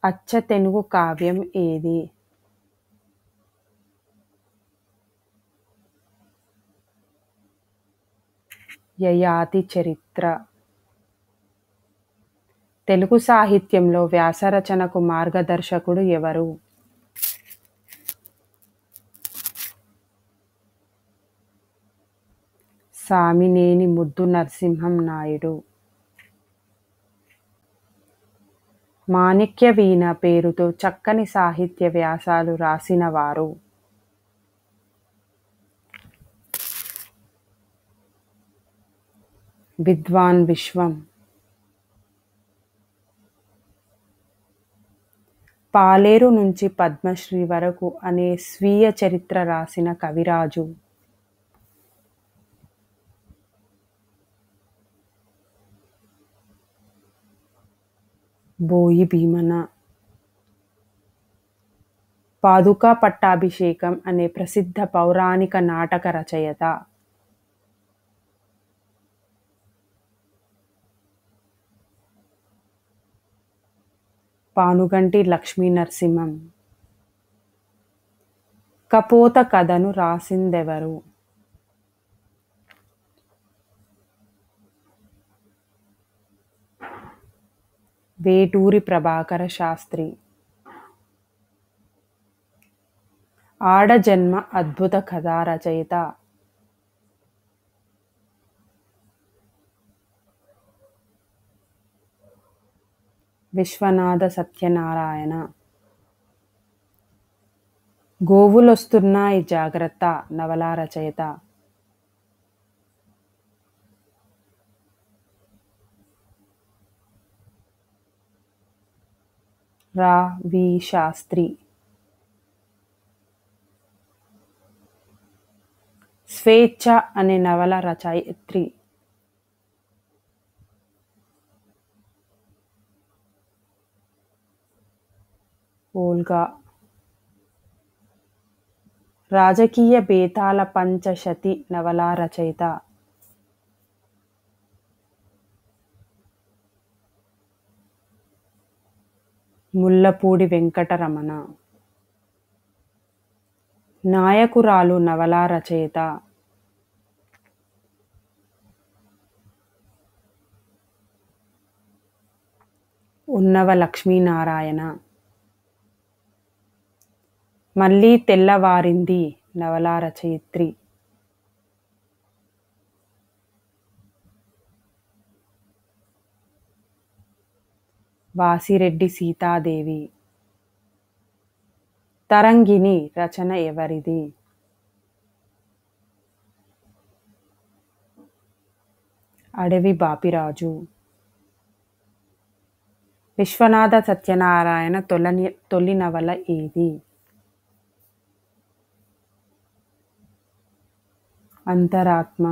అచ్చ తెనుగు కావ్యం ఏది యయాతి చరిత్ర తెలుగు సాహిత్యంలో వ్యాసరచనకు మార్గదర్శకుడు ఎవరు సామినేని ముద్దు నరసింహం నాయుడు మాణిక్య వీణ పేరుతో చక్కని సాహిత్య వ్యాసాలు రాసినవారు విద్వాన్ విశ్వం పాలేరు నుంచి పద్మశ్రీ వరకు అనే స్వీయ చరిత్ర రాసిన కవిరాజు బోయి భీమన పాదుకా పట్టాభిషేకం అనే ప్రసిద్ధ పౌరాణిక నాటక రచయిత పానుగంటి లక్ష్మీ నరసింహం కపోత కథను రాసిందెవరు వేటూరి ప్రభాకర శాస్త్రి ఆడజన్మ అద్భుత కథా రచయిత విశ్వనాథ సత్యనారాయణ గోవులొస్తున్నాయి జాగ్రత్త నవలా రచయిత రా వి శాస్త్రి స్వేచ్ఛ అనే నవల రచయిత్రి ఓల్గా రాజకీయ బేతాళ పంచశతి నవలా రచయిత ముల్లపూడి వెంకటరమణ నాయకురాలు నవలా రచయిత ఉన్నవ లక్ష్మీనారాయణ మళ్ళీ తెల్లవారింది నవలా రచయిత్రి వాసిరెడ్డి సీతాదేవి తరంగిణి రచన ఎవరిది అడవి బాపిరాజు విశ్వనాథ సత్యనారాయణ తొలని తొలి నవల ఏది అంతరాత్మ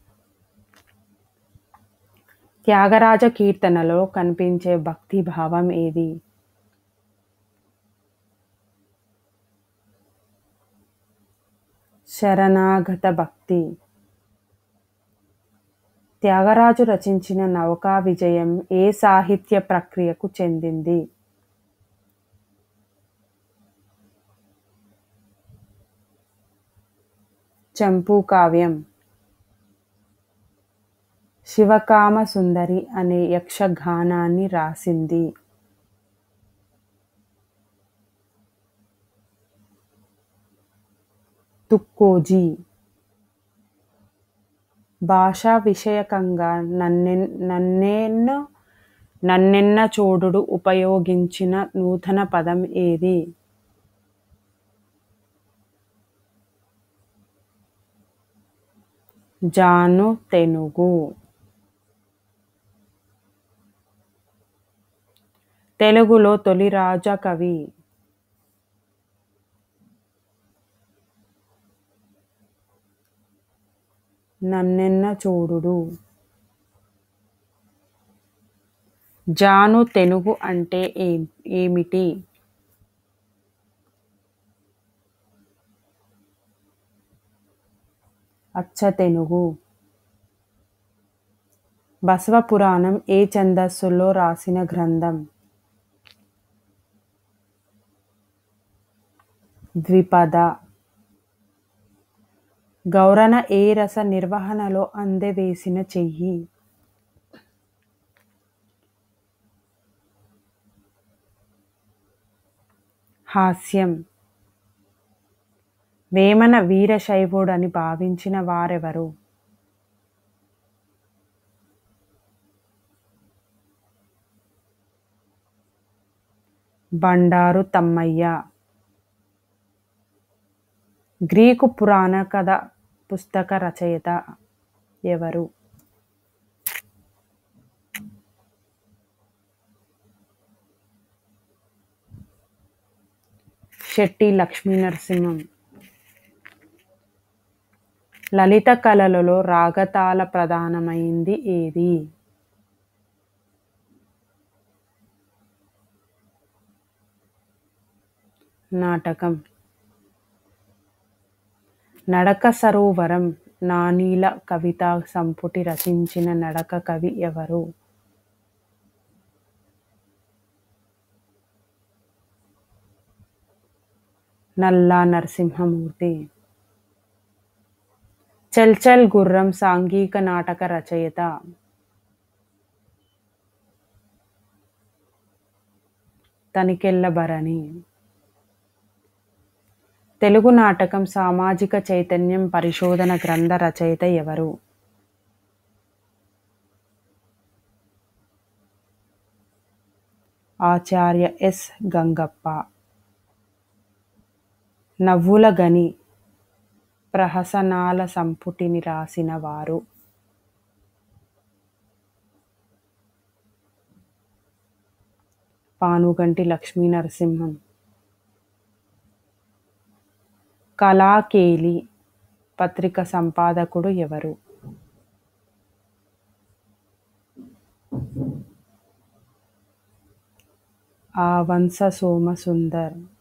త్యాగరాజ కీర్తనలో కనిపించే భక్తి భావం ఏది శరణాగత భక్తి త్యాగరాజు రచించిన నౌకా విజయం ఏ సాహిత్య ప్రక్రియకు చెందింది చంపూ కావ్యం శివకామ సుందరి అనే యక్షగానాన్ని రాసింది తుక్కోజీ భాషా విషయకంగా నన్నె నన్నెన్నో నన్నెన్న చోడుడు ఉపయోగించిన నూతన పదం ఏది జాను తెనుగు తెలుగులో తొలి రాజ కవి నన్నెన్న చూడుడు జాను తెనుగు అంటే ఏం ఏమిటి అచ్చ తెనుగు బసవ పురాణం ఏ ఛందస్సులో రాసిన గ్రంథం ద్విపద గౌరన ఏ రస నిర్వహణలో అందెవేసిన చెయ్యి హాస్యం వేమన వీరశైవుడని భావించిన వారెవరు బండారు తమ్మయ్య గ్రీకు పురాణ కథ పుస్తక రచయిత ఎవరు శెట్టి లక్ష్మీనరసింహం లలిత కళలలో రాగతాల ప్రధానమైంది ఏది నాటకం నడక సరోవరం నానీల కవితా సంపుటి రచించిన నడక కవి ఎవరు నల్లా నరసింహమూర్తి చల్ చల్ గుర్రం సాంఘిక నాటక రచయిత తనికెళ్ళ భరణి తెలుగు నాటకం సామాజిక చైతన్యం పరిశోధన గ్రంథ రచయిత ఎవరు ఆచార్య ఎస్ గంగప్ప నవ్వుల గని ప్రహసనాల సంపుటిని రాసిన వారు పానుగంటి లక్ష్మీ నరసింహం కళాకేలి పత్రిక సంపాదకుడు ఎవరు ఆ వంశ సోమసుందర్